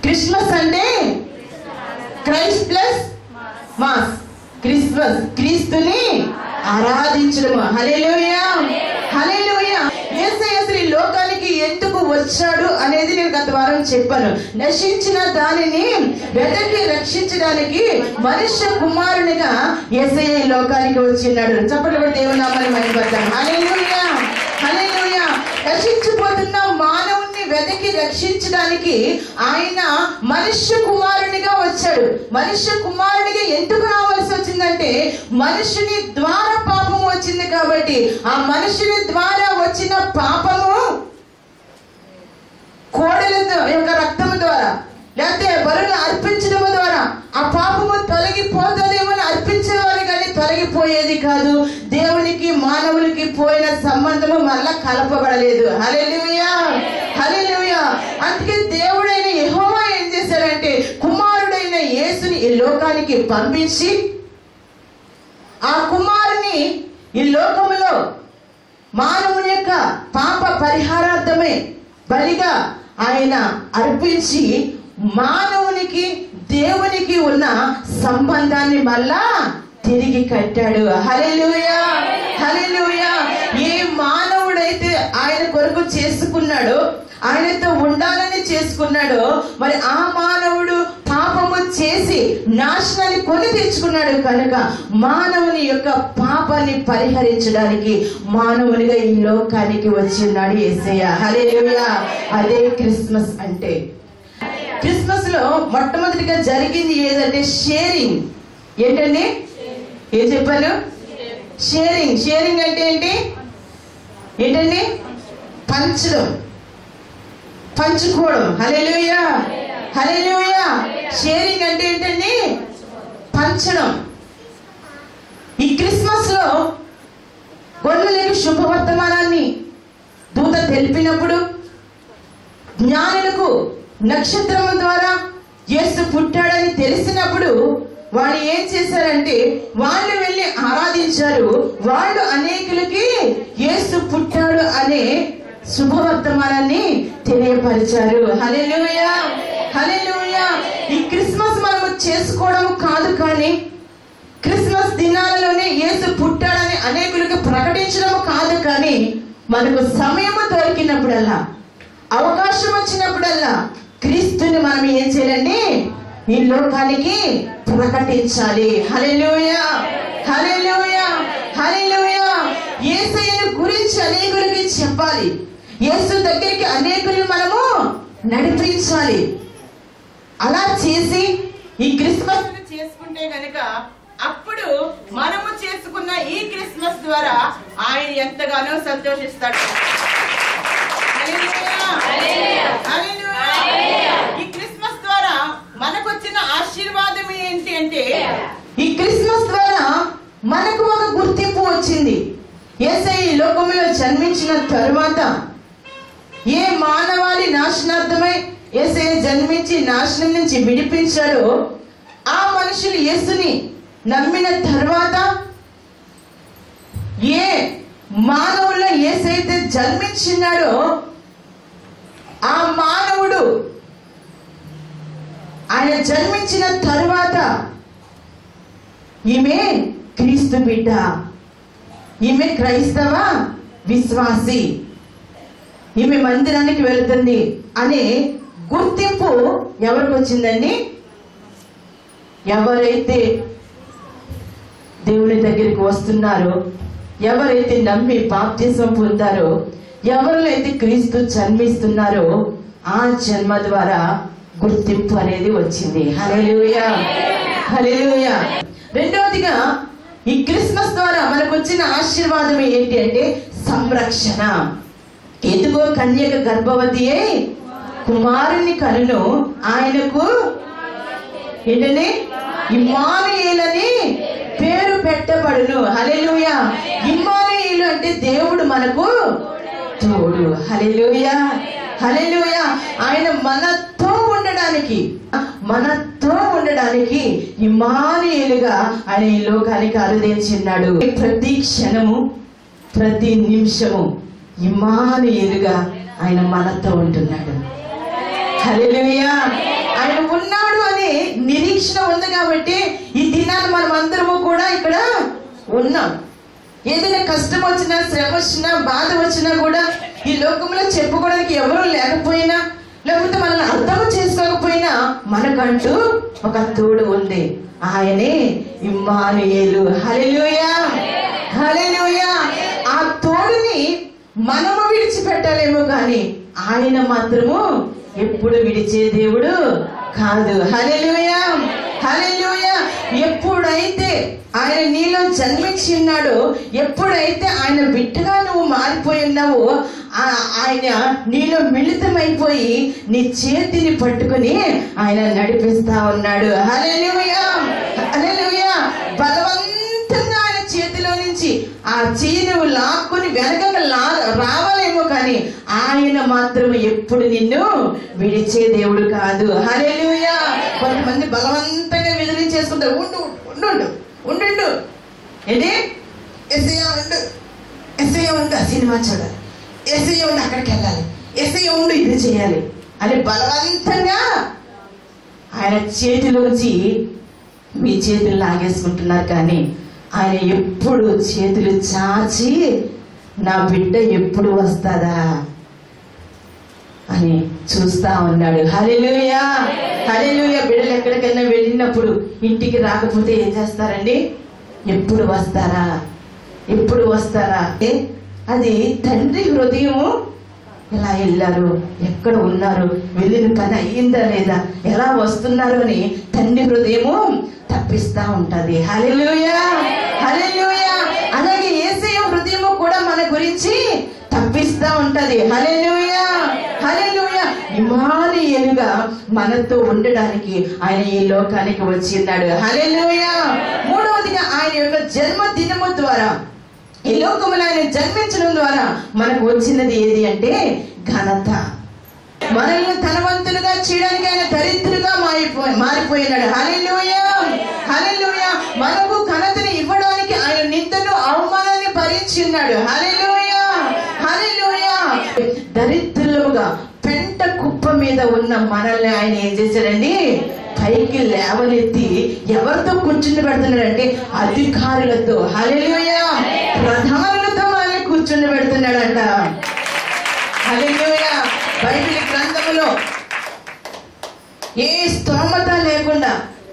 Christmas అంటే Christ plus mass Christmas క్రీస్తుని ఆరాధించడం హల్లెలూయా హల్లెలూయా యేసయ్య అసలు ఈ లోకానికి ఎందుకు వచ్చాడు అనేది నేను గత వారం చెప్పాను నశించిన దానిని వెతకి రక్షించడానికి మనుష్య కుమారునిగా యేసయ్య ఈ లోకానికి వచ్చినాడు చప్పట్లు కూడా దేవుని నామాన్ని మైపడతాను హల్లెలూయా హల్లెలూయా నశించిపోతున్న మానవుణ్ణి వెతకి రక్షించడానికి ఆయన మనుష్య కుమారునిగా వచ్చాడు మనుష్య కుమారునిగా ఎందుకు రావాల్సి వచ్చిందంటే మనుషుని ద్వారా పాపం వచ్చింది కాబట్టి ఆ మనుషుని ద్వారా వచ్చిన పాపము కోడెల ద- యొక్క రక్తము ద్వారా లేకపోతే బరులు అర్పించడం ద్వారా ఆ పాపము తొలగిపోతుందేమో అని అర్పించేవారు కానీ తొలగిపోయేది కాదు దేవునికి మానవునికి పోయిన సంబంధము మళ్ళా కలపబడలేదు హల్లెలూయా హల్లెలూయా అందుకే దేవుడైన యెహోవా ఏం చేశాడంటే కుమారుడైన యేసుని ఈ లోకానికి పంపించి ఆ కుమారుని ఈ లోకములో మానవుని యొక్క పాప పరిహారార్థమే బలిగా ఆయన అర్పించి మానవునికి దేవునికి ఉన్న సంబంధాన్ని మళ్ళా తిరిగి కట్టాడు హల్లెలూయా హల్లెలూయా ఏ మానవుడైతే ఆయన కొరకు చేసుకున్నాడో ఆయనతో ఉండాలని చేసుకున్నాడో మరి ఆ మానవుడు పాపము చేసి నాశనాన్ని కొని తెచ్చుకున్నాడు కనుక మానవుని యొక్క పాపాన్ని పరిహరించడానికి మానవునిగా ఈ లోకానికి వచ్చిన్నాడు యేసయ్య హల్లెలూయా అదే క్రిస్మస్ అంటే క్రిస్మస్ లో మొట్టమొదటిగా జరిగింది ఏదంటే షేరింగ్ ఏంటండి ఏం చెప్పాను షేరింగ్ షేరింగ్ అంటే ఏంటి ఏంటండి పంచడం పంచుకోవడం హల్లెలూయా హల్లెలూయా షేరింగ్ అంటే ఏంటండి పంచడం ఈ క్రిస్మస్ లో గొర్రెలకు శుభవర్తమానాన్ని దూత తెలిపినప్పుడు జ్ఞానులకు నక్షత్రము ద్వారా యేసు పుట్టాడని తెలిసినప్పుడు వాళ్ళు ఏం చేశారంటే వాళ్ళు వెళ్ళి ఆరాధించారు వాళ్ళు అనేకులకి యేసు పుట్టాడు అనే శుభవర్తమానాన్ని తెలియపరిచారు హల్లెలూయా హల్లెలూయా ఈ క్రిస్మస్ మనము చేసుకోవడం కాదు కానీ క్రిస్మస్ దినాలలోనే యేసు పుట్టాడని అనేకులకు ప్రకటించడం కాదు కానీ మనకు సమయము దొరికినప్పుడల్లా అవకాశం వచ్చినప్పుడల్లా క్రీస్తుని మనం ఏం చేయాలండి ఈ లోకానికి ప్రకటించాలి హల్లెలూయా హల్లెలూయా హల్లెలూయా యేసయ్యను గురించి అనేకులకి చెప్పాలి యేసు దగ్గరికి అనేకులను మనము నడిపించాలి అలా చేసి ఈ క్రిస్మస్ చేసుకుంటే గనక అప్పుడు మనము చేసుకున్న ఈ క్రిస్మస్ ద్వారా ఆయన ఎంతగానో సంతోషిస్తాడు హల్లెలూయా. హల్లెలూయా. ఈ క్రిస్మస్ ద్వారా మనకొచ్చిన ఆశీర్వాదం ఏంటి అంటే ఈ క్రిస్మస్ ద్వారా మనకు ఒక గుర్తింపు వచ్చింది ఏసై ఈ లోకంలో జన్మించిన తరువాత ఏ మానవాళి నాశనార్థమై ఏసై జన్మించి నాశనం నుంచి విడిపించాడో ఆ మనుషులు యేసుని నమ్మిన తర్వాత ఏ మానవుల్లో ఏసైతే జన్మించినాడో ఆ మానవుడు ఆయన జన్మించిన తరువాత ఈమె క్రీస్తు బిడ్డ ఈమె క్రైస్తవ విశ్వాసి ఈమె మందిరానికి వెళుతుంది అనే గుర్తింపు ఎవరికి వచ్చిందండి ఎవరైతే దేవుని దగ్గరికి వస్తున్నారో ఎవరైతే నమ్మి బాప్తిసం పొందారో ఎవరినైతే క్రీస్తు జన్మిస్తున్నారో ఆ జన్మ ద్వారా గుర్తింపు అనేది వచ్చింది హల్లెలూయా హల్లెలూయా రెండవదిగా ఈ క్రిస్మస్ ద్వారా మనకు వచ్చిన ఆశీర్వాదం ఏంటి అంటే సంరక్షణ ఎదుగో కన్యక గర్భవతి అయి కుమారుని కనును ఆయనకు ఏంటండి ఇమ్మానుయేలని పేరు పెట్టబడును హల్లెలూయా ఇమ్మానుయేలు అంటే దేవుడు మనకు తోడు హల్లెలూయా హల్లెలూయా ఆయన మనతో ఉండడానికి మనతో ఉండడానికి ఇమానుయేలుగా ఆయన ఈ లోకానికి అరుదించిన్నాడు ప్రతి క్షణము ప్రతి నిమిషము ఇమానుయేలుగా ఆయన మనతో ఉంటున్నాడు హల్లెలూయా ఆయన ఉన్నాడు అనే నిరీక్షణ ఉంది కాబట్టి ఈ దినాన్ని మనం అందరము కూడా ఇక్కడ ఉన్నాం ఏదైనా కష్టం వచ్చినా శ్రమ వచ్చినా బాధ వచ్చినా కూడా ఈ లోకంలో చెప్పుకోవడానికి ఎవరూ లేకపోయినా లేకపోతే మనల్ని అర్థం చేసుకోకపోయినా మనకంటూ ఒక తోడు ఉంది ఆయనే ఇమ్మానుయేలు హల్లెలూయా హల్లెలూయా ఆ తోడుని మనము విడిచిపెట్టాలేమో కానీ ఆయన మాత్రము ఎప్పుడు విడిచే దేవుడు కాదు హల్లెలూయా హల్లెలూయా ఎప్పుడైతే ఆయన నీలో జన్మించి ఉన్నాడో ఎప్పుడైతే ఆయన బిడ్డగా నువ్వు మారిపోయి ఉన్నావో ఆ- ఆయన నీలో మిళితమైపోయి నీ చేతిని పట్టుకుని ఆయన నడిపిస్తా ఉన్నాడు హల్లెలూయా హల్లెలూయా బలవంతంగా ఆయన చేతిలో నుంచి ఆ చెయ్యి నువ్వు లాక్కుని వెనక లా రావాలేమో కానీ ఆయన మాత్రం ఎప్పుడు నిన్ను విడిచే దేవుడు కాదు హల్లెలూయా కొంతమంది బలవంతంగా విదిలించేసుకుంటారు ఉండు ఉండు ఉండు ఉండు ఏంటి ఎస్ఐ ఉండు ఎస్ఐ ఉండు ఆ సినిమా చూడాలి ఎస్ఐ ఉండు అక్కడికి వెళ్ళాలి ఎస్ఐ ఉండు ఇది చేయాలి అని బలవంతంగా ఆయన చేతిలోంచి మీ చేతులు లాగేసుకుంటున్నారు కానీ ఆయన ఎప్పుడు చేతులు చాచి నా బిడ్డ ఎప్పుడు వస్తాదా అని చూస్తా ఉన్నాడు హల్లెలూయా హల్లెలూయా బిడ్డలు ఎక్కడికైనా వెళ్ళినప్పుడు ఇంటికి రాకపోతే ఏం చేస్తారండి ఎప్పుడు వస్తారా ఎప్పుడు వస్తారా అంటే అది తండ్రి హృదయము ఎలా వెళ్ళారు ఎక్కడ ఉన్నారు వెళ్ళిన పని అయ్యిందా లేదా ఎలా వస్తున్నారు అని తండ్రి హృదయము తప్పిస్తా ఉంటది హల్లెలూయా హల్లెలూయా అలాగే ఏసయ హృదయము కూడా మన గురించి తప్పిస్తా ఉంటది హల్లెలూయా హల్లెలూయా ఇమానియలుగా మనతో ఉండడానికి ఆయన ఈ లోకానికి వచ్చిన్నాడు హల్లెలూయా మూడవదిగా ఆయన యొక్క జన్మదినము ద్వారా ఈ లోకములో ఆయన జన్మించడం ద్వారా మనకు వచ్చినది ఏది అంటే ఘనత మనల్ని ధనవంతులుగా చేయడానికి ఆయన దరిద్రులుగా మారిపోయి మారిపోయినాడు హల్లెలూయా హల్లెలూయా మనకు ఘనతని ఇవ్వడానికి ఆయన నిందను అవమానాన్ని భరించి ఉన్నాడు హల్లెలూయా హల్లెలూయా దరిద్రులుగా పెంట కుప్ప మీద ఉన్న మనల్ని ఆయన ఏం చేశాడండి పైకి లేవనెత్తి ఎవరితో కూర్చుని పెడుతున్నాడంటే అధికారులతో హల్లెలూయా ప్రధానులతో మనల్ని కూర్చుని పెడుతున్నాడంట హల్లెలూయా బైబిల్ గ్రంథములో ఏ స్తోమత లేకుండా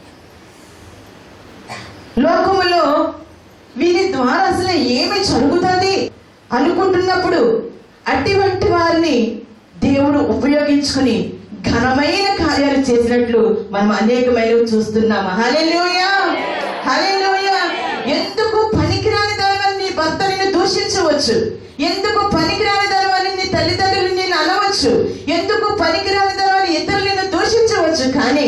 లోకములో వీరి ద్వారా అసలు ఏమి జరుగుతుంది అనుకుంటున్నప్పుడు అటువంటి వారిని దేవుడు ఉపయోగించుకుని ఘనమైన కార్యాలు చేసినట్లు మనం అనేకమైనవి చూస్తున్నాము హల్లెలూయా హల్లెలూయా ఎందుకు పనికిరాని దానివల్ల నీ భర్త నిన్ను దూషించవచ్చు ఎందుకు పనికిరాని దానివల్ల నీ తల్లిదండ్రులు నిన్ను అనవచ్చు ఎందుకు పనికిరాని దానివల్ల ఇతరులు నిన్ను దూషించవచ్చు కానీ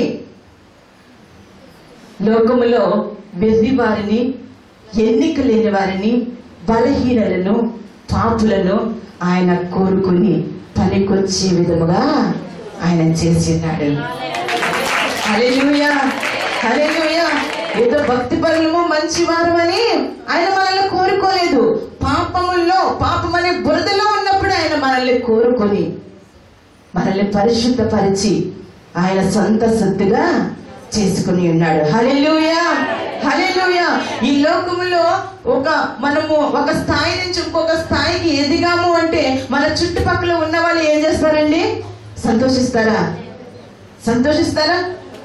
లోకములో వెర్రి వారిని ఎన్నిక లేని వారిని బలహీనలను పాపులను ఆయన కోరుకుని పనికొచ్చే విధముగా ఆయన చేసినాడు హల్లెలూయా హల్లెలూయా ఏదో భక్తి పరులము మంచి వారమని ఆయన మనల్ని కోరుకోలేదు పాపముల్లో పాపం అనే బురదలో ఉన్నప్పుడు ఆయన మనల్ని కోరుకొని మనల్ని పరిశుద్ధపరిచి ఆయన సొంత సొత్తుగా చేసుకుని ఉన్నాడు హల్లెలూయా హల్లెలూయా ఈ లోకములో ఒక మనము ఒక స్థాయి నుంచి ఇంకొక స్థాయికి ఎదిగాము అంటే మన చుట్టుపక్కల ఉన్న వాళ్ళు ఏం చేస్తారండి సంతోషిస్తారా సంతోషిస్తారా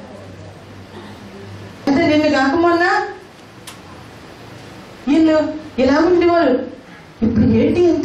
అంటే నిన్ను కాకమన్నా వీళ్ళు ఇలా ఉండేవారు ఇప్పుడు ఏంటి ఎంత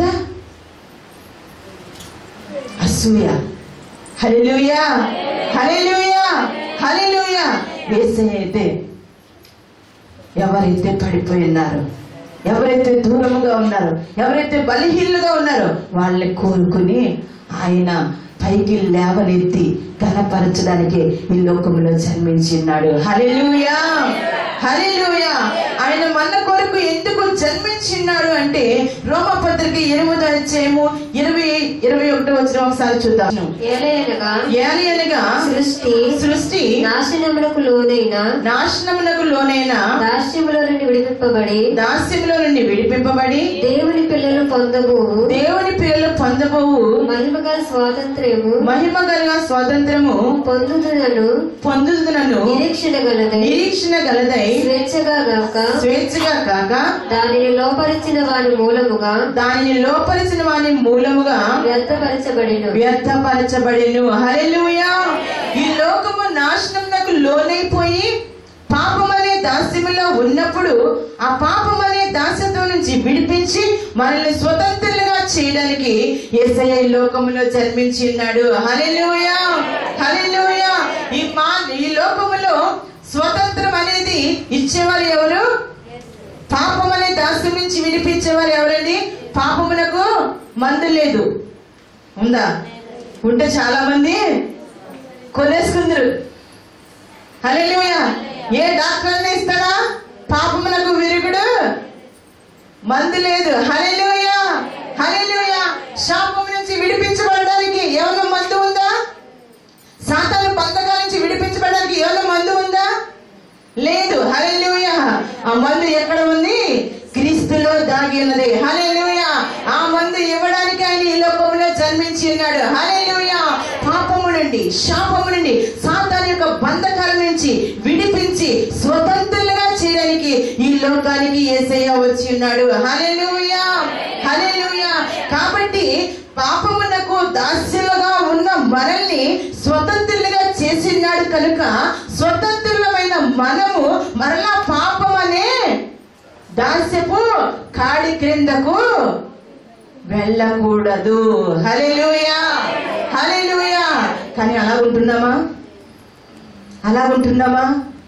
అసూయ హల్లెలూయా హల్లెలూయా హల్లెలూయా యేసయ్య అయితే ఎవరైతే పడిపోయి ఉన్నారో ఎవరైతే దూరముగా ఉన్నారో ఎవరైతే బలహీనులుగా ఉన్నారో వాళ్ళని కోరుకుని ఆయన పైకి లేవనెత్తి ఘనపరచడానికి ఈ లోకంలో జన్మించిన్నాడు హల్లెలూయా హల్లెలూయా ఆయన మన కొరకు ఎందుకు జన్మించిన్నాడు అంటే రోమపత్రిక ఎనిమిదో అధ్యాయము ఇరవై ఇరవై ఒకటో వచ్చిన ఒకసారి చూద్దాం ఏలయనగా ఏలియనగా సృష్టి సృష్టి సృష్టి నాశనమునకు లోనైన నాశనమునకు లోనైన దాస్యములో నుండి విడిపింపబడి దాస్యములో నుండి విడిపింపబడి దేవుని పిల్లలు పొందము దేవుని పిల్లలు పొందబోవు మహిమగల స్వాతంత్ర్యము మహిమ గల స్వాతంత్రము పొందుతునను పొందుతున్నను నిరీక్షణ గలదై నిరీక్షణ గలదై స్వేచ్ఛగా గాక స్వేచ్ఛగా కాక దానిని లోపరిచిన వారి మూలముగా దానిని లోపరిచిన వాని మూలముగా వ్యర్థపరచబడిను వ్యర్థపరచబడిను హల్లెలూయా ఈ లోకము నాశనమునకు లోనైపోయి పాపం అనే దాస్యములో ఉన్నప్పుడు ఆ పాపం అనే దాస్యత్వం నుంచి విడిపించి మనల్ని స్వతంత్రులుగా చేయడానికి యేసయ్య ఈ లోకములో జన్మించి ఉన్నాడు హల్లెలూయా హల్లెలూయా ఈ మా ఈ లోకములో స్వతంత్రం అనేది ఇచ్చేవారు ఎవరు పాపం అనే దాస్యం నుంచి విడిపించేవారు ఎవరండి పాపమునకు మందు లేదు ఉందా ఉంటే చాలా మంది కొనేసుకుందరు హల్లెలూయా ఏ డాక్టర్ అన్న ఇస్తాడా పాపమునకు విరుగుడు మందు లేదు హల్లెలూయా హల్లెలూయా శాపం నుంచి విడిపించబడడానికి ఏమైనా మందు ఉందా సాతాను బంధకాల నుంచి విడిపించబడడానికి ఏమైనా మందు ఉందా లేదు హల్లెలూయా ఆ మందు ఎక్కడ ఉంది క్రీస్తులో దాగి ఉన్నది హల్లెలూయా ఆ మందు ఇవ్వడానికి ఆయన ఈ లోకంలో జన్మించి ఉన్నాడు హల్లెలూయా పాపము నుండి శాపము నుండి సాతాను యొక్క బంధకాల నుంచి విడిపించి స్వతంత్రులుగా చేయడానికి ఈ లోకానికి యేసయ్య వచ్చి ఉన్నాడు హల్లెలూయా హల్లెలూయా కాబట్టి పాపమునకు దాస్యులుగా ఉన్న మనల్ని స్వతంత్రులుగా చేసినాడు కనుక స్వతంత్రులమైన మనము మరలా పాపం అనే దాస్యపు కాడి క్రిందకు వెళ్ళకూడదు హల్లెలూయా హల్లెలూయా కానీ అలా ఉంటున్నామా అలా ఉంటున్నామా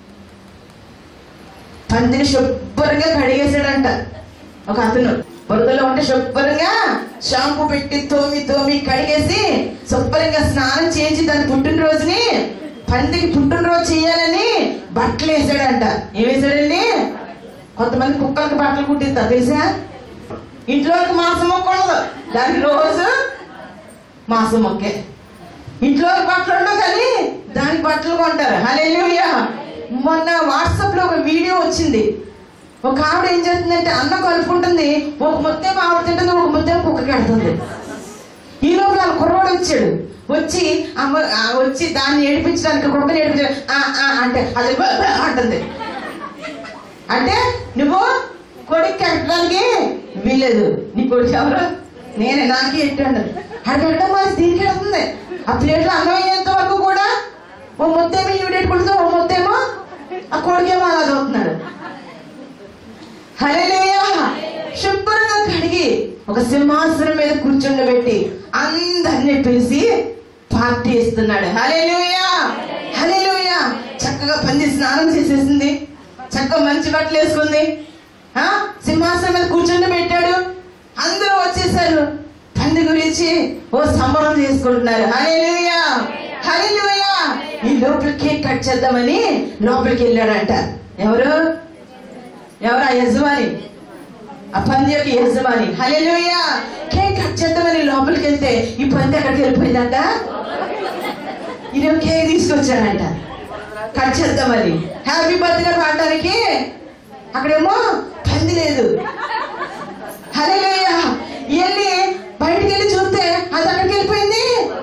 పందిని శుభ్రంగా కడిగేశాడంట ఒక అతను బురదలో ఉంటే శుభ్రంగా షాంపూ పెట్టి తోమి తోమి కడిగేసి శుభ్రంగా స్నానం చేయించి దాని పుట్టినరోజుని పందికి పుట్టినరోజు చేయాలని బట్టలు వేసాడంట ఏం వేసాడండి కొంతమంది కుక్కలకు బట్టలు కుట్టిస్తా తెలుసా ఇంట్లోకి మాసం మొక్కకూడదు దానికి రోజు మాసం మొక్కే ఇంట్లో బట్టలు ఉండవు కానీ దానికి బట్టలు కొంటారు హల్లెలూయా మొన్న వాట్సాప్ లో ఒక వీడియో వచ్చింది ఒక ఆవిడ ఏం చేస్తుందంటే అన్నం కలుపుకుంటుంది ఒక ముద్దేమో ఆవిడ తింటుంది ఒక ముద్దేమో కుక్కకి పెడుతుంది ఈ లోపల వాళ్ళ కుర్రోడు వచ్చాడు వచ్చి అమ్మ ఆ వచ్చి దాన్ని ఏడిపించడానికి కుక్కని ఏడిపించడానికి "ఆ, ఆ" అంటే అది "బ, బ" అంటుంది అంటే నువ్వు కొడుకు కట్టడానికి వీల్లేదు నీ కొడుకు ఎవరు నేనే నాకే ఎట్టాడు అది పెట్టడం మరి దీనికి వెళ్తుంది ఆ ప్లేట్లో అన్నం అయ్యేంత వరకు కూడా ఓ ముద్దేమో ఈవిడేట్ కొడుతూ ఓ ముద్దేమో ఆ కొడుకేమో అలా చదువుతున్నాడు హల్లెలూయా శుభ్రంగా కడిగి ఒక సింహాసనం మీద కూర్చుండబెట్టి అందరినీ పిలిచి పార్టీ ఇస్తున్నాడు హల్లెలూయా హల్లెలూయా చక్కగా పంది స్నానం చేసేసింది చక్కగా మంచి బట్టలు వేసుకుంది ఆ సింహాసనం మీద కూర్చుండి పెట్టాడు అందరూ వచ్చేసారు పంది గురించి ఓ సంబరం చేసుకుంటున్నారు హల్లెలూయా హల్లెలూయా ఈ లోపల కేక్ కట్ చేద్దామని లోపలికి వెళ్ళాడంట ఎవరు ఎవరు ఆ యజమాని ఆ పంది యొక్క యజమాని హల్లెలూయా కేక్ కట్ చేద్దామని లోపలికి వెళ్తే ఈ పంది ఎక్కడికి వెళ్ళిపోయిందంట ఈయన కేక్ తీసుకొచ్చాడంట కట్ చేద్దామని హ్యాపీ బర్త్డే పాడడానికి అక్కడేమో పంది లేదు హల్లెలూయా వెళ్ళి బయటికి వెళ్ళి చూస్తే అది అక్కడికి వెళ్ళిపోయింది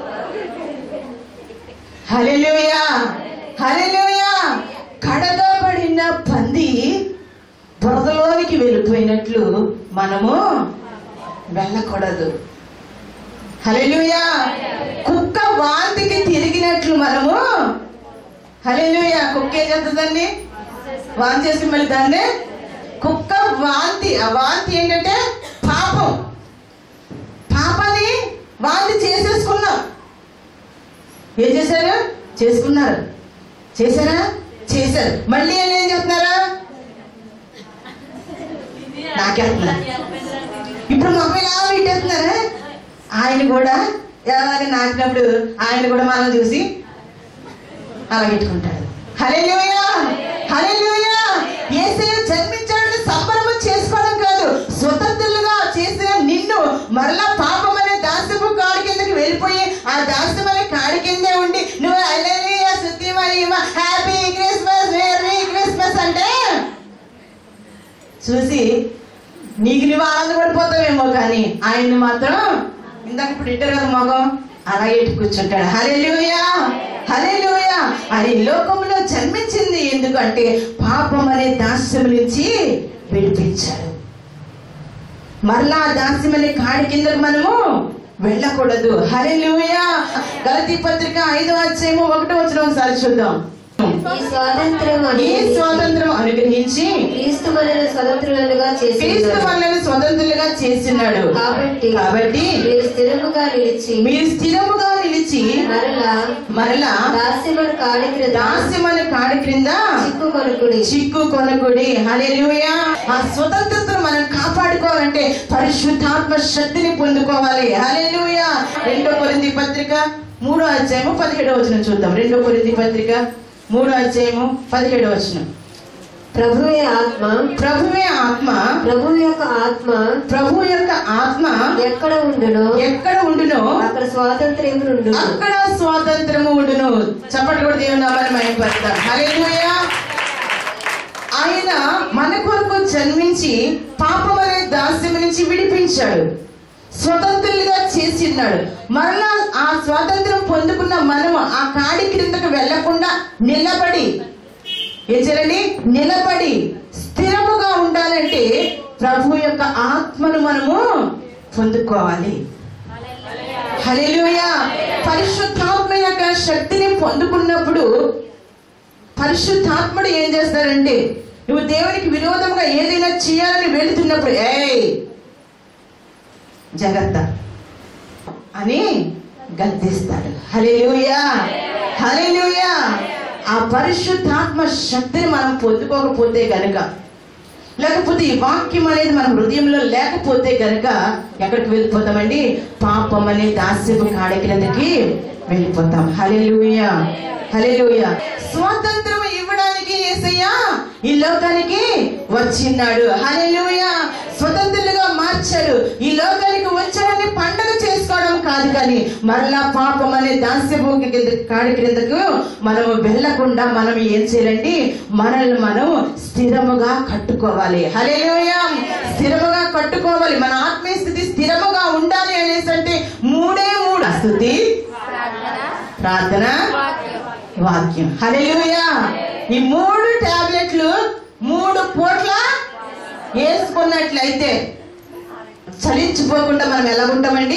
హల్లెలూయా హల్లెలూయా కడగబడిన పంది బురదలోనికి వెళ్ళిపోయినట్లు మనము వెళ్ళకూడదు హల్లెలూయా కుక్క వాంతికి తిరిగినట్లు మనము హల్లెలూయా కుక్క ఏం చేస్తుందండి వాంతి చేసి మళ్ళీ దాన్ని కుక్క వాంతి ఆ వాంతి ఏంటంటే పాపం పాపాన్ని వాంతి చేసేసుకున్నాం ఏం చేశారు చేసుకున్నారు చేశారా చేశారు మళ్ళీ వీళ్ళు ఏం చేస్తున్నారా నాకేస్తున్నారు ఇప్పుడు మొబైల్ ఆ పెట్టేస్తున్నారా ఆయన కూడా ఎలాగ నాకినప్పుడు ఆయన కూడా మనం చూసి అలా పెట్టుకుంటాడు హల్లెలూయా హల్లెలూయా యేసయ్య జన్మించాడని సంబరము చేసుకోవడం కాదు స్వతంత్రులుగా చేసిన నిన్ను మరలా పాపం అనే దాస్యపు కాడి కిందకి వెళ్ళిపోయి ఆ దాస్యం అనే కాడి కిందే ఉండి నువ్వు హల్లెలూయా చూసి నీకు నువ్వు ఆనందపడిపోతావేమో కానీ ఆయన్ని మాత్రం ఇందాక ఇప్పుడు ఇట్టారు కదా మగం అలాగే ఇటు కూర్చుంటాడు హల్లెలూయా హల్లెలూయా అని ఈ లోకంలో జన్మించింది ఎందుకంటే పాపం అనే దాస్యం నుంచి విడిపించాడు మరలా ఆ దాస్యం అనే కాడి కిందకు మనము వెళ్ళకూడదు హల్లెలూయా గలతీ పత్రిక ఐదో అధ్యాయము ఒకటో వచ్చిన ఒకసారి చూద్దాం ఈ స్వాతంత్రం ఈ స్వాతంత్రం అనుగ్రహించి క్రీస్తు మనల్ని స్వతంత్రులుగా క్రీస్తు చేసి మనల్ని స్వతంత్రులుగా చేస్తున్నాడు కాబట్టి కాబట్టి మీరు స్థిరముగా నిలిచి మీరు స్థిరముగా నిలిచి మరలా మరలా దాస్యమును కాడి క్రింద దాస్యమైన కాడి క్రింద చిక్కు కొనుకుడి చిక్కు కొనకుడి హల్లెలూయా ఆ స్వతంత్రతను మనం కాపాడుకోవాలంటే పరిశుద్ధాత్మ శక్తిని పొందుకోవాలి హల్లెలూయా రెండో కొరింది పత్రిక మూడో అధ్యాయము పదిహేడో వచనం చూద్దాం రెండో కొరింది పత్రిక మూడో అధ్యాయము పదిహేడో వచనం ప్రభువే ఆత్మ ప్రభువే ఆత్మ ప్రభు యొక్క ఆత్మ ప్రభు యొక్క ఆత్మ ఎక్కడ ఉండునో ఎక్కడ ఉండునో అక్కడ స్వాతంత్ర్యం ఉండును అక్కడ స్వాతంత్రము ఉండును చప్పటి కూడా దేవుని నామాన్ని మహిమపడతాం హల్లెలూయా ఆయన మన కొరకు జన్మించి పాపం అనే దాస్యం నుంచి విడిపించాడు స్వతంత్రులుగా చేసిన్నాడు మరలా ఆ స్వాతంత్రం పొందుకున్న మనము ఆ కాడి క్రిందకు వెళ్లకుండా నిలబడి ఏం చేయాలండి నిలబడి స్థిరముగా ఉండాలంటే ప్రభు యొక్క ఆత్మను మనము పొందుకోవాలి హల్లెలూయా పరిశుద్ధాత్మ యొక్క శక్తిని పొందుకున్నప్పుడు పరిశుద్ధాత్ముడు ఏం చేస్తాడంటే నువ్వు దేవునికి విరోధంగా ఏదైనా చేయాలని వెళుతున్నప్పుడు ఏయ్ జాగ్రత్త అని గద్దిస్తాడు హల్లెలూయా హల్లెలూయా ఆ పరిశుద్ధాత్మ శక్తిని మనం పొందుకోకపోతే గనుక లేకపోతే ఈ వాక్యం అనేది మన హృదయంలో లేకపోతే గనుక ఎక్కడికి వెళ్ళిపోతామండి పాపం అనే దాస్యపు కాడి క్రిందకి వెళ్ళిపోతాం హల్లెలూయా హల్లెలూయా స్వాతంత్రం ఇవ్వడానికి యేసయ్య ఈ లోకానికి వచ్చిన్నాడు హల్లెలూయా స్వతంత్రులుగా మార్చాడు ఈ లోకానికి వచ్చాడని పండగ చేసుకోవడం కాదు కానీ మరలా పాపం అనే దాస్యపు కింద కాడి క్రిందకు మనము వెళ్ళకుండా మనం ఏం చేయాలండి మనల్ని మనం స్థిరముగా కట్టుకోవాలి హల్లెలూయా స్థిరముగా కట్టుకోవాలి మన ఆత్మీయ స్థితి స్థిరముగా ఉండాలి అనేసి అంటే మూడే మూడు స్థుతి ప్రార్థన వాక్యం హల్లెలూయా ఈ మూడు టాబ్లెట్లు మూడు పూట్ల వేసుకున్నట్లయితే చలించిపోకుండా మనం ఎలా ఉంటామండి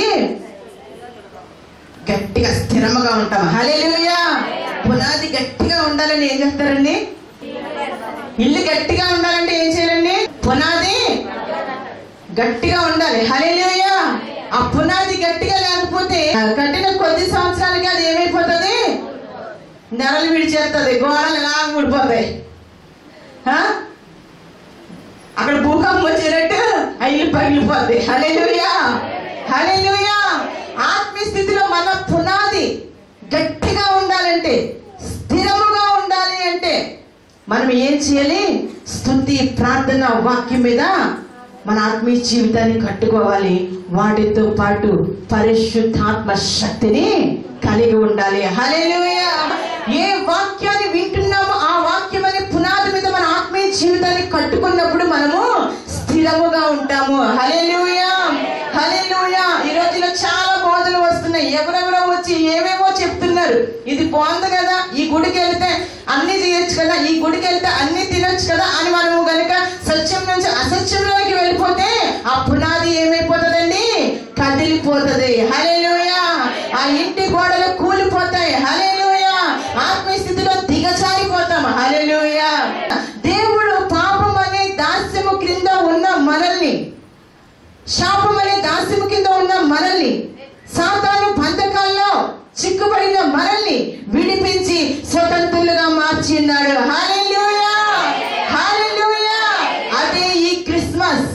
గట్టిగా స్థిరముగా ఉంటాం హల్లెలూయా పునాది గట్టిగా ఉండాలని ఏం చేస్తారండి ఇల్లు గట్టిగా ఉండాలంటే ఏం చేయాలండి పునాది గట్టిగా ఉండాలి హల్లెలూయా ఆ పునాది గట్టిగా లేకపోతే ఆ కట్టిన కొద్ది సంవత్సరాలకి అది ఏమైపోతుంది నెరలు విడిచేస్తుంది గోడలు ఎలా ఊడిపోతాయి ఆ? అక్కడ భూకంపం వచ్చినట్టు ఆ ఇల్లు పగిలిపోద్ది హల్లెలూయా హల్లెలూయా ఆత్మీయ స్థితిలో మన పునాది గట్టిగా ఉండాలంటే స్థిరముగా ఉండాలి అంటే మనం ఏం చేయాలి స్తుతి ప్రార్థన వాక్యం మీద మన ఆత్మీయ జీవితాన్ని కట్టుకోవాలి వాటితో పాటు పరిశుద్ధాత్మ శక్తిని కలిగి ఉండాలి హల్లెలూయా ఏ వాక్యాన్ని వింటున్నామో ఆ వాక్యం అనే పునాది మీద మన ఆత్మీయ జీవితాన్ని కట్టుకున్నప్పుడు మనము స్థిరముగా ఉంటాము హల్లెలూయా హల్లెలూయా ఈ రోజులో చాలా బోధలు వస్తున్నాయి ఎవరెవరో వచ్చి ఏమేమో చెప్తున్నారు ఇది బాగుంది కదా ఈ గుడికి వెళ్తే అన్ని చేయొచ్చు కదా ఈ గుడికి వెళ్తే అన్ని తినొచ్చు కదా అని మనము గనుక సత్యం నుంచి అసత్యంలోకి వెళ్ళిపోతే ఆ పునాది ఏమైపోతుందండి కదిలిపోతుంది హల్లెలూయా ఆ ఇంటి గోడలు కూలిపోతాయి హల్లెలూయా ఆత్మీయ స్థితిలో దిగజారిపోతాం హల్లెలూయా దేవుడు పాపం అనే దాస్యము క్రింద ఉన్న మనల్ని శాపం అనే దాస్యము కింద ఉన్న మనల్ని సాతాను బంధకాల్లో చిక్కుబడిన మనల్ని విడిపించి స్వతంత్రులుగా మార్చిన్నాడు హల్లెలూయా హల్లెలూయా అదే ఈ క్రిస్మస్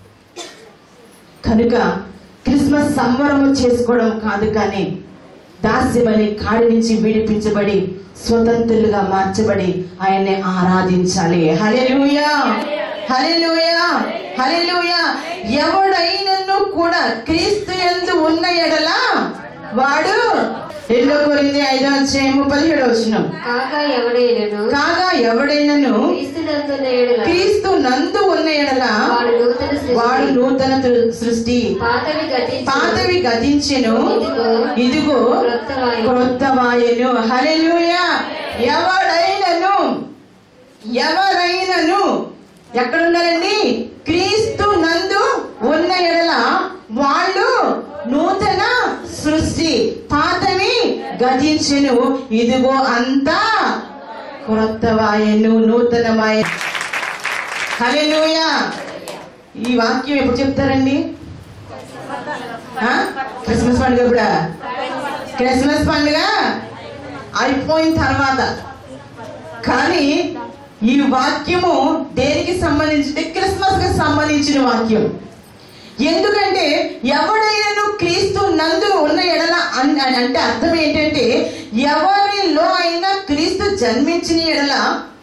కనుక క్రిస్మస్ సంబరము చేసుకోవడం కాదు కానీ దాస్యమని కాడి నుంచి విడిపించబడి స్వతంత్రులుగా మార్చబడి ఆయన్ని ఆరాధించాలి హల్లెలూయా హల్లెలూయా హల్లెలూయా ఎవడైనను కూడా క్రీస్తు యందు ఉన్న ఎడల వాడు రెండో కొరింది ఐదో అధ్యాయము పదిహేడు వచ్చిన కాగా ఎవడైనను కాగా ఎవడైనను క్రీస్తునందున్న ఎడల క్రీస్తు నందు ఉన్న ఎడల వాడు నూతన సృష్టి. వాడు నూతన తృ- సృష్టి పాతవి గతించి పాతవి గతించెను ఇదిగో ఇదిగో క్రొత్తవాయెను. క్రొత్త వాయను హల్లెలూయా ఎవడైనను ఎవరైనను ఎక్కడ ఉన్నారండి క్రీస్తు నందు ఉన్న ఎడల వాళ్ళు నూతన సృష్టి పాతవి గతించెను ఇదిగో అంతా క్రొత్త వాయను నూతనమాయ హల్లెలూయా ఈ వాక్యం ఎప్పుడు చెప్తారండి ఆ? క్రిస్మస్ పండుగ ఎప్పుడా క్రిస్మస్ పండుగ అయిపోయిన తర్వాత కానీ ఈ వాక్యము దేనికి సంబంధించింది క్రిస్మస్ కి సంబంధించిన వాక్యం ఎందుకంటే ఎవడైనా క్రీస్తు నందు ఉన్న ఎడల అన్- అని అంటే అర్థం ఏంటంటే ఎవరిలో అయినా క్రీస్తు జన్మించిన ఎడల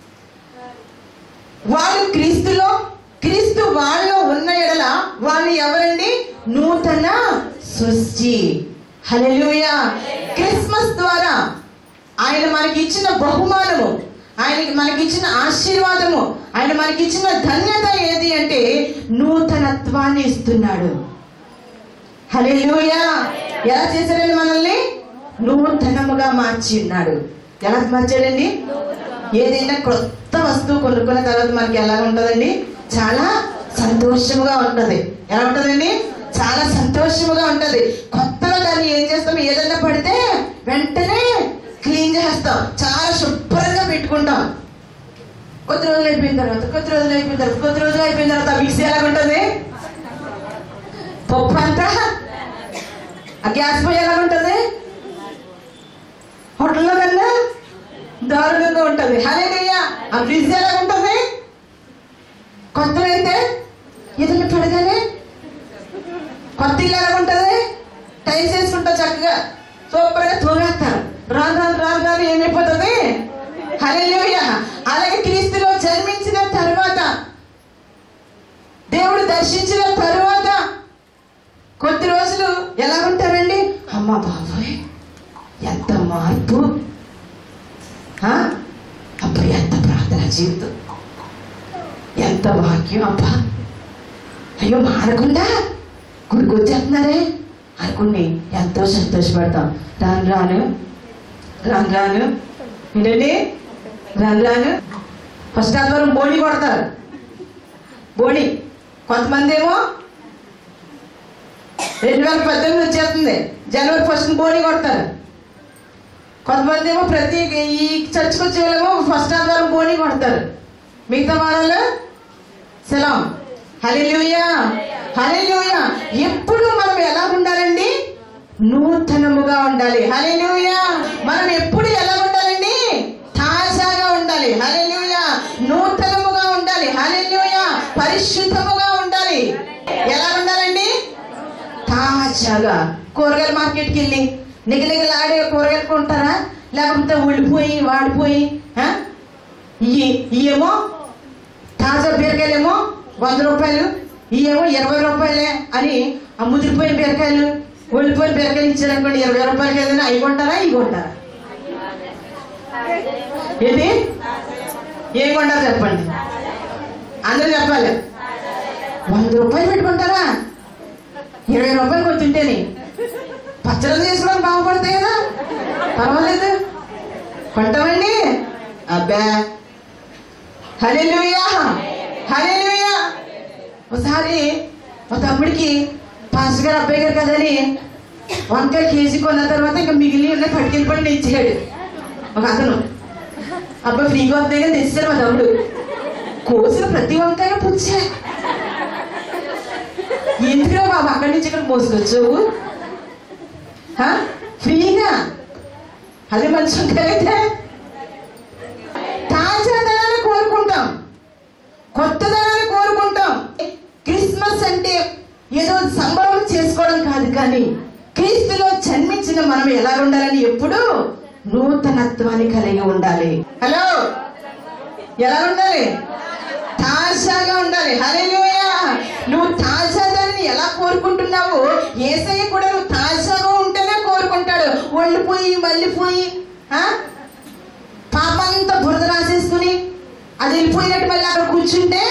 వాళ్ళు క్రీస్తులో క్రీస్తు వాళ్ళలో ఉన్న ఎడల వాళ్ళు ఎవరండి నూతన సృష్టి హల్లెలూయా క్రిస్మస్ ద్వారా ఆయన మనకి ఇచ్చిన బహుమానము ఆయనకి మనకి ఇచ్చిన ఆశీర్వాదము ఆయన మనకి ఇచ్చిన ధన్యత ఏది అంటే నూతనత్వాన్ని ఇస్తున్నాడు హల్లెలూయా ఎలా చేశాడండి మనల్ని నూతనముగా మార్చి ఉన్నాడు ఎలా మార్చాడండి ఏదైనా కొత్త వస్తువు కొనుక్కున్న తర్వాత మనకి ఎలా ఉంటుందండి చాలా సంతోషముగా ఉంటది ఎలా ఉంటదండి చాలా సంతోషముగా ఉంటది కొత్తగా దాన్ని ఏం చేస్తాం ఏదైనా పడితే వెంటనే క్లీన్ చేస్తాం చాలా శుభ్రంగా పెట్టుకుంటాం కొద్ది రోజులు అయిపోయిన తర్వాత కొద్ది రోజులు అయిపోయిన తర్వాత కొద్ది రోజులు అయిపోయిన తర్వాత మిక్సీ ఎలా ఉంటుంది పప్పు అంతా ఆ గ్యాస్ పొయ్యి ఎలా ఉంటుంది హోటల్లో కన్నా దారుణంగా ఉంటుంది హలేనయ్యా ఆ ఫ్రిడ్జ్ ఎలా ఉంటుంది కొత్తదైతే ఏదైనా పడగానే కొత్త ఇల్లు ఎలా ఉంటుంది టైల్స్ వేసుకుంటా చక్కగా సూపర్గా తోగేస్తారు రాను రాను రాను రాను ఏమైపోతుంది హల్లెలూయా అలాగే క్రీస్తులో జన్మించిన తర్వాత దేవుడు దర్శించిన తర్వాత కొద్ది రోజులు ఎలా ఉంటారండి అమ్మ బాబాయ్ ఎంత మార్పు ఆ? అబ్బా ఎంత ప్రార్థన జీవితం ఎంత వాక్యం అబ్బా అయ్యో మారకుండా గుడికి వచ్చేస్తున్నారే అనుకుని ఎంతో సంతోషపడతాం రాను రాను రాను రాను ఏంటండి రాను రాను ఫస్ట్ ఆదివారం బోణి కొడతారు బోణి కొంతమంది ఏమో రెండు వేల పద్దెనిమిది వచ్చేస్తుంది జనవరి ఫస్ట్ బోణి కొడతారు కొంతమంది ఏమో ప్రతి ఈ చర్చ్కి వచ్చే వాళ్ళేమో ఫస్ట్ ఆదివారం బోణి కొడతారు మిగతా వాళ్ళు సెలం హల్లెలూయా హల్లెలూయా ఎప్పుడు మనం ఎలా ఉండాలండి నూతనముగా ఉండాలి హల్లెలూయా మనం ఎప్పుడు ఎలా ఉండాలండి తాజాగా ఉండాలి హల్లెలూయా నూతనముగా ఉండాలి హల్లెలూయా పరిశుద్ధముగా ఉండాలి ఎలా ఉండాలండి తాజాగా కూరగాయల మార్కెట్కి వెళ్ళి నిగనిగలాడే కూరగాయలు కొంటారా లేకపోతే ఉడిపోయి వాడిపోయి ఆ? ఇవి ఇయేమో తాజా బీరకాయలేమో వంద రూపాయలు ఇయేమో ఇరవై రూపాయలే అని ఆ ముదిరిపోయిన బీరకాయలు ఒళ్ళిపోయిన బీరకాయలు ఇచ్చారనుకోండి ఇరవై రూపాయలకి ఏదైనా అవి కొంటారా ఇవి కొంటారా ఏంటి ఏం కొంటారు చెప్పండి అందరూ చెప్పాలి వంద రూపాయలు పెట్టుకుంటారా ఇరవై రూపాయలు కొంటుంటేనే పచ్చళ్ళు చేసుకోవడానికి బాగుపడతాయి కదా పర్వాలేదు కొంటామండి అబ్బా హల్లెలూయా హల్లెలూయా ఒకసారి మా తమ్ముడికి పాస్టర్ గారు అబ్బాయి గారు కదని వంకాయ కేజీ కొన్న తర్వాత ఇంకా మిగిలి ఉన్నాయి పట్టుకెళ్ళిపోయి నేను ఇచ్చాడు ఒక అతను అబ్బాయి ఫ్రీగా వస్తాయి కదా తెచ్చాడు మా తమ్ముడు కోసిన ప్రతి వంకాయ పుచ్చే ఎందుకురా బాబు అక్కడి నుంచి ఇక్కడ మోసుకొచ్చావు హా? ఫ్రీగా అదే మంచి వంకాయలైతే తాజాదనాన్ని కోరుకుంటాం కొత్తదనాన్ని కోరుకుంటాం క్రిస్మస్ అంటే ఏదో సంబరం చేసుకోవడం కాదు కానీ క్రీస్తులో జన్మించిన మనం ఎలా ఉండాలని ఎప్పుడు నూతనత్వాన్ని కలిగి ఉండాలి హలో ఎలా ఉండాలి తాజాగా ఉండాలి హల్లెలూయా నువ్వు తాజాదాన్ని ఎలా కోరుకుంటున్నావు ఏసయ్య కూడా నువ్వు తాజాగా ఉంటేనే కోరుకుంటాడు ఒళ్ళిపోయి మళ్ళీపోయి ఆ? పాపంతా బురద రాసేసుకుని అది వెళ్ళిపోయినట్టు మళ్ళీ అక్కడ కూర్చుంటే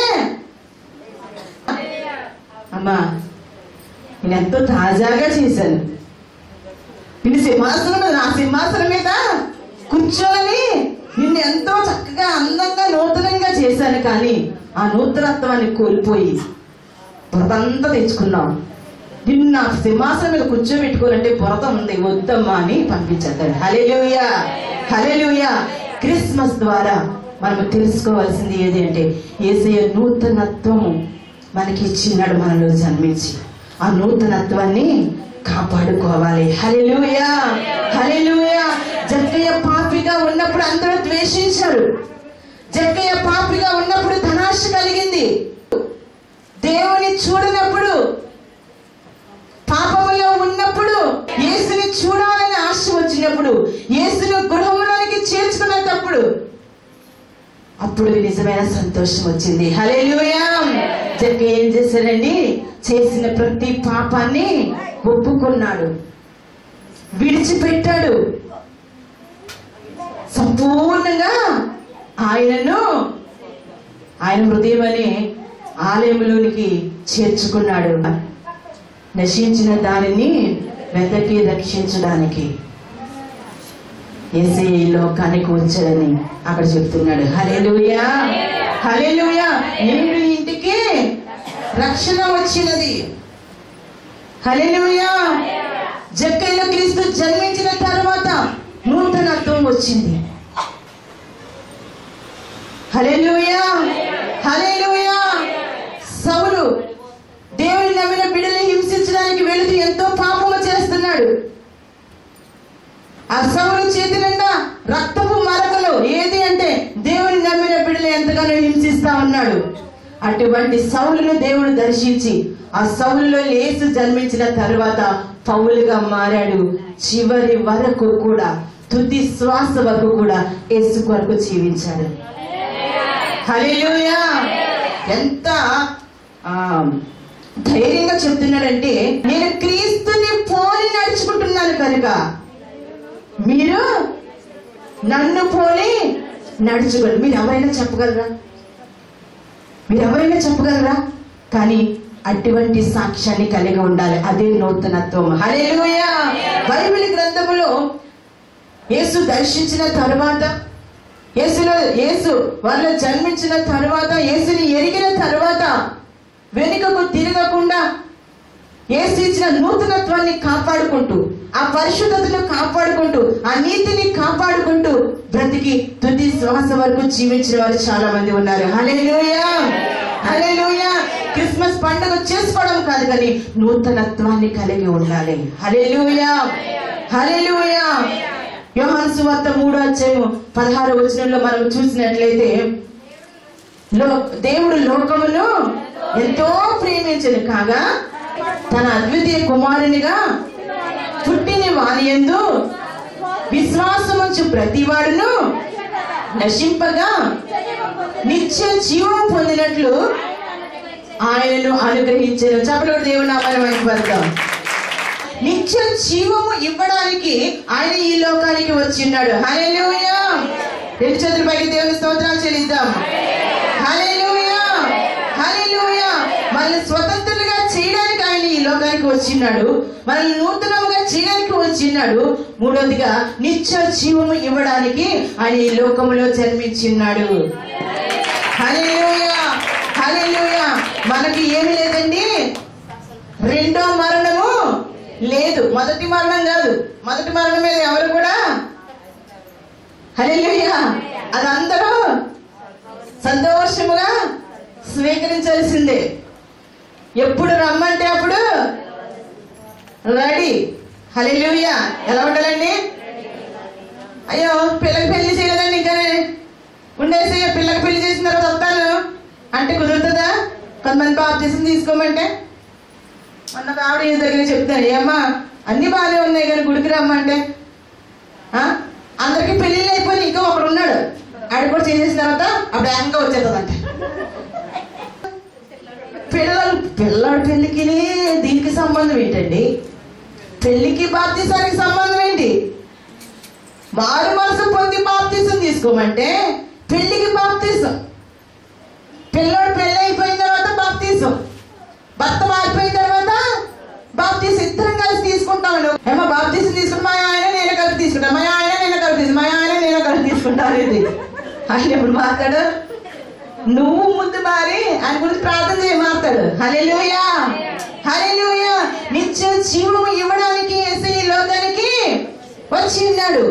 అమ్మా నేను ఎంతో తాజాగా చేశాను నిన్ను సింహాసనం మీద నా సింహాసనం మీద కూర్చోని నిన్ను ఎంతో చక్కగా అందంగా నూతనంగా చేశాను కానీ ఆ నూతనత్వాన్ని కోల్పోయి బురదంతా తెచ్చుకున్నావు నిన్ను నా సింహాసనం మీద కూర్చోబెట్టుకోవాలంటే బురద ఉంది వద్దమ్మా అని పంపించేద్దాడు హలెలుయా హలెలుయా క్రిస్మస్ ద్వారా మనం తెలుసుకోవాల్సింది ఏది అంటే ఏసయ్య నూతనత్వము మనకి ఇచ్చినాడు మనలో జన్మించి ఆ నూతనత్వాన్ని కాపాడుకోవాలి హలెలుయా హలెలుయా జక్కయ్య పాపిగా ఉన్నప్పుడు అందరూ ద్వేషించారు జక్కయ్య పాపిగా ఉన్నప్పుడు ధనాశ కలిగింది దేవుని చూడనప్పుడు పాపములో ఉన్నప్పుడు యేసుని చూడాలని ఆశ వచ్చినప్పుడు యేసును గృహంలోనికి చేర్చుకునేటప్పుడు అప్పుడు నిజమైన సంతోషం వచ్చింది హల్లెలూయా చెప్పి ఏం చేశాడండి చేసిన ప్రతి పాపాన్ని ఒప్పుకున్నాడు విడిచిపెట్టాడు సంపూర్ణంగా ఆయనను ఆయన హృదయం అనే ఆలయంలోనికి చేర్చుకున్నాడు నశించిన దానిని వెతకి రక్షించడానికి ఏసీ ఈ లోకానికి వచ్చాడని అక్కడ చెప్తున్నాడు హలేలుయా హలేలుయా నేడు ఇంటికి రక్షణ వచ్చినది హలేలుయా జక్కైలో క్రీస్తు జన్మించిన తర్వాత నూతనత్వం వచ్చింది హలేలుయా హలేలుయా సౌలు దేవుని నమ్మిన బిడ్డల్ని హింసించడానికి వెళుతూ ఎంతో పాపము చేస్తున్నాడు ఆ సౌలు చేతి నిండా రక్తపు మరకలు ఏది అంటే దేవుని నమ్మిన బిడ్డలు ఎంతగానో హింసిస్తా ఉన్నాడు అటువంటి సౌలును దేవుడు దర్శించి ఆ సౌలులో యేసు జన్మించిన తర్వాత పౌలుగా మారాడు చివరి వరకు కూడా తుది శ్వాస వరకు కూడా యేసు కొరకు జీవించాడు హల్లెలూయా ఎంత ఆ, ధైర్యంగా చెప్తున్నాడంటే నేను క్రీస్తుని పోలి నడుచుకుంటున్నాను కనుక మీరు నన్ను పోలి నడుచుకోండి మీరు ఎవరైనా చెప్పగలరా మీరు ఎవరైనా చెప్పగలరా కానీ అటువంటి సాక్ష్యాన్ని కలిగి ఉండాలి అదే నూతనత్వం హల్లెలూయా బైబిల్ గ్రంథములో యేసు దర్శించిన తర్వాత యేసులో యేసు వాళ్ళ జన్మించిన తర్వాత యేసుని ఎరిగిన తర్వాత వెనుకకు తిరగకుండా యేసు ఇచ్చిన నూతనత్వాన్ని కాపాడుకుంటూ ఆ పరిశుద్ధతను కాపాడుకుంటూ ఆ నీతిని కాపాడుకుంటూ బ్రతికి తుది శ్వాస వరకు జీవించిన వారు చాలా మంది ఉన్నారు హల్లెలూయా హల్లెలూయా క్రిస్మస్ పండుగ చేసుకోవడం కాదు కానీ నూతనత్వాన్ని కలిగి ఉండాలి హల్లెలూయా హల్లెలూయా యోహాను సువార్త మూడో అధ్యాయము పదహారు వచనంలో మనం చూసినట్లయితే లో దేవుడు లోకమును ఎంతో ప్రేమించను కాగా తన అద్వితీయ కుమారునిగా పుట్టిన వానియందు విశ్వాసముంచు ప్రతివాడును నశింపగా నిత్య జీవం పొందినట్లు ఆయనను అనుగ్రహించారు చెప్పలు దేవుడు నామాన్ని వైపడతాం నిత్య జీవము ఇవ్వడానికి ఆయన ఈ లోకానికి వచ్చిన్నాడు హల్లెలూయా రెండు చేతుల పైకి దేవుని స్తోత్రాలు చెల్లిద్దాం హల్లెలూయా హల్లెలూయా మనల్ని స్వతంత్రులుగా చేయడానికి ఆయన ఈ లోకానికి వచ్చిన్నాడు మనల్ని నూతనముగా చేయడానికి వచ్చిన్నాడు మూడవదిగా నిత్య జీవము ఇవ్వడానికి ఆయన ఈ లోకములో జన్మించిన్నాడు హల్లెలూయా హల్లెలూయా మనకి ఏమి లేదండి రెండో మరణము లేదు మొదటి మరణం కాదు మొదటి మరణం మీద ఎవరు కూడా హల్లెలూయా అది అందరూ సంతోషముగా స్వీకరించాల్సిందే ఎప్పుడు రమ్మంటే అప్పుడు రెడీ హల్లెలూయా ఎలా ఉండాలండి అయ్యో పిల్లకి పెళ్లి చేయలేదండి ఇంకానే ఉండేసి పిల్లకి పెళ్లి చేసిన తర్వాత వస్తాను అంటే కుదురుతుందా కొంతమంది బాప్తీసం తీసుకోమంటే మొన్న ఒక ఆవిడ ఈ దగ్గర చెప్తాను ఏమ్మా అన్ని బాగానే ఉన్నాయి కానీ గుడికి రమ్మంటే ఆ? అందరికి పెళ్ళిళ్ళు అయిపోయి ఇంకా ఒకడు ఉన్నాడు ఆడ కూడా చేసేసిన తర్వాత అప్పుడు ఏకంగా వచ్చేస్తుందంట పిల్లలు పిల్లడి పెళ్ళికి దీనికి సంబంధం ఏంటండి పెళ్ళికి బాప్తీసానికి సంబంధం ఏంటి మారు మనసు పొంది బాప్తీసం తీసుకోమంటే పెళ్లికి బాప్తీసం పిల్లోడు పెళ్ళి అయిపోయిన తర్వాత బాప్తీసం భర్త మారిపోయిన తర్వాత బాప్తీసం ఇద్దరం కలిసి తీసుకుంటామని ఏమో బాప్తీసం తీసుకుంటే మా ఆయన నేను కలిపి తీసుకుంటా మా ఆయన నేను కలిపి తీసుకుంటా మా ఆయన నేను కలిపి తీసుకుంటాను ఇది ఆయన ఎప్పుడు మాట్లాడు నువ్వు ముందు మారి ఆయన గురించి ప్రార్థన చేయ మారుతాడు హల్లెలూయా హల్లెలూయా నిత్య జీవము ఇవ్వడానికి యేసు ఈ లోకానికి వచ్చి ఉన్నాడు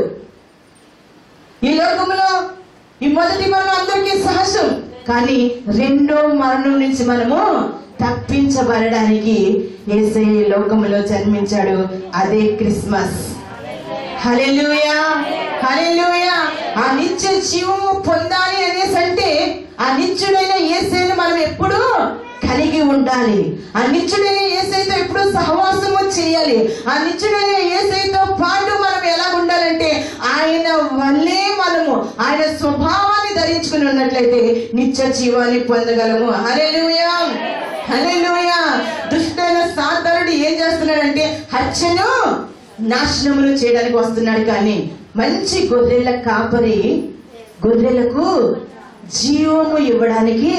ఈ లోకంలో ఈ మొదటి మరణం అందరికీ సహజం కానీ రెండో మరణం నుంచి మనము తప్పించబడడానికి యేసే ఈ లోకంలో జన్మించాడు అదే క్రిస్మస్ హల్లెలూయా హల్లెలూయా ఆ నిత్య జీవము పొందాలి అనేసి అంటే ఆ నిత్యుడైన యేసైని మనం ఎప్పుడు కలిగి ఉండాలి ఆ నిత్యుడైన యేసైతో ఎప్పుడు సహవాసము చేయాలి ఆ నిత్యుడైన యేసైతో పాటు మనం ఎలా ఉండాలంటే ఆయన వల్లే మనము ఆయన స్వభావాన్ని ధరించుకుని ఉన్నట్లయితే నిత్య జీవాన్ని పొందగలము హల్లెలూయా హల్లెలూయా దుష్టైన సాతానుడు ఏం చేస్తున్నాడంటే హత్యను నాశనములు చేయడానికి వస్తున్నాడు కానీ మంచి గొర్రెల కాపరి గొర్రెలకు జీవము ఇవ్వడానికి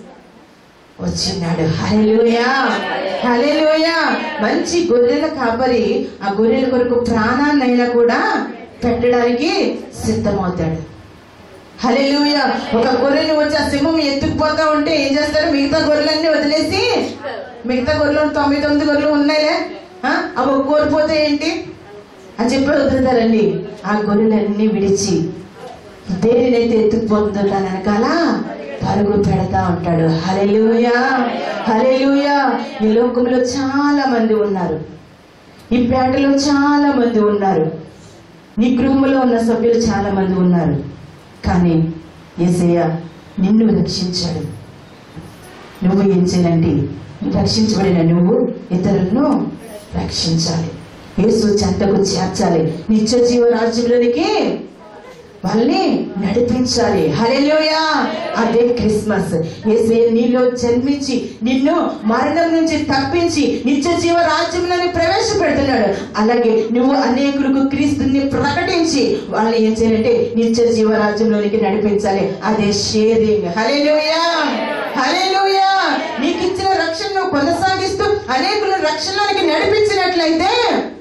వచ్చినాడు హల్లెలూయా హల్లెలూయా మంచి గొర్రెల కాపరి ఆ గొర్రెల కొరకు ప్రాణాన్నైనా కూడా పెట్టడానికి సిద్ధమవుతాడు హల్లెలూయా ఒక గొర్రెని వచ్చి ఆ సింహం ఎత్తుకుపోతా ఉంటే ఏం చేస్తాడు మిగతా గొర్రెలన్నీ వదిలేసి మిగతా గొర్రెలు తొమ్మిది తొమ్మిది గొర్రెలు ఉన్నాయిలే ఆ, అవి ఒక కోల్పోతే ఏంటి అని చెప్పి వదులుతారండి ఆ గొర్రెలన్నీ విడిచి దేనినైతే ఎత్తుకుపోతుందో దాని వెనకాల పరుగు పెడతా ఉంటాడు హలెలుయా హలెలుయా ఈ లోకంలో చాలా మంది ఉన్నారు ఈ పేటలో చాలా మంది ఉన్నారు నీ గృహంలో ఉన్న సభ్యులు చాలా మంది ఉన్నారు కానీ ఏసయ్య నిన్ను రక్షించాడు నువ్వు ఏం చేయాలంటే రక్షించబడిన నువ్వు ఇతరులను రక్షించాలి యేసు చెంతకు చేర్చాలి నిత్య జీవ రాజ్యంలోనికి వాళ్ళని నడిపించాలి హల్లెలూయా అదే క్రిస్మస్ యేసే నీలో జన్మించి నిన్ను మరణం నుంచి తప్పించి నిత్య జీవ రాజ్యంలోని ప్రవేశపెడుతున్నాడు అలాగే నువ్వు అనేకులకు క్రీస్తుని ప్రకటించి వాళ్ళని ఏం చేయాలంటే నిత్య జీవ రాజ్యంలోనికి నడిపించాలి అదే షేరింగ్ హల్లెలూయా హల్లెలూయా నీకు ఇచ్చిన రక్షణను కొనసాగిస్తూ అనేకులను రక్షణలోనికి నడిపించినట్లయితే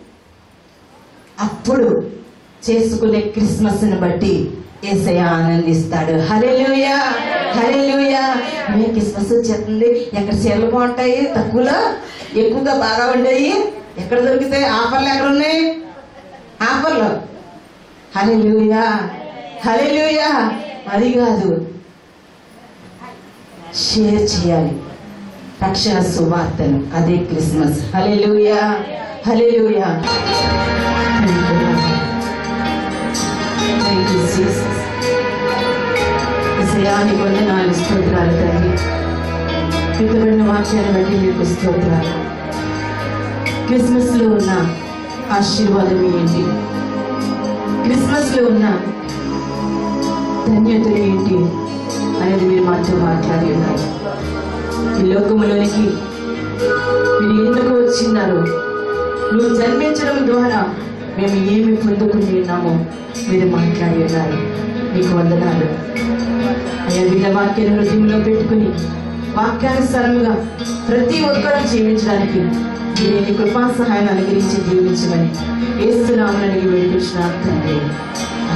అప్పుడు చేసుకునే క్రిస్మస్ ని బట్టి ఏసయ్య ఆనందిస్తాడు హల్లెలూయా హల్లెలూయా మే క్రిస్మస్ వచ్చేస్తుంది ఎక్కడ చీరలు బాగుంటాయి తక్కువలో ఎక్కువగా బాగా ఉండేవి ఎక్కడ దొరుకుతాయి ఆఫర్లు ఎక్కడ ఉన్నాయి ఆఫర్లు హల్లెలూయా హల్లెలూయా అది కాదు షేర్ చేయాలి రక్షణ సువార్తను అదే Christmas hallelujah hallelujah Thank you, Jesus. విషయాన్ని వందనాలు స్తోత్రాలు తండ్రి విధమైన వాక్యాన్ని బట్టి మీకు స్తోత్రాలు క్రిస్మస్ లో ఉన్న ఆశీర్వాదం ఏంటి క్రిస్మస్ లో ఉన్న ధన్యతలు ఏంటి అనేది మీరు మాతో మాట్లాడి ఉన్నారు ఈ లోకములోనికి మీరు ఎందుకు వచ్చిన్నారు నువ్వు జన్మించడం ద్వారా మేము ఏమి పొందుకుని ఉన్నామో మీరు మాట్లాడి ఉన్నారు మీకు వందనాలు అయ్యా వీళ్ళ వాక్యాన్ని హృదయంలో పెట్టుకుని వాక్యానుసారంగా ప్రతి ఒక్కరూ జీవించడానికి మీరు నీ కృపా సహాయాన్ని అనుగ్రహించి జీవించమని ఏస్తున్నామని వేడుకుంటున్నాను తండ్రి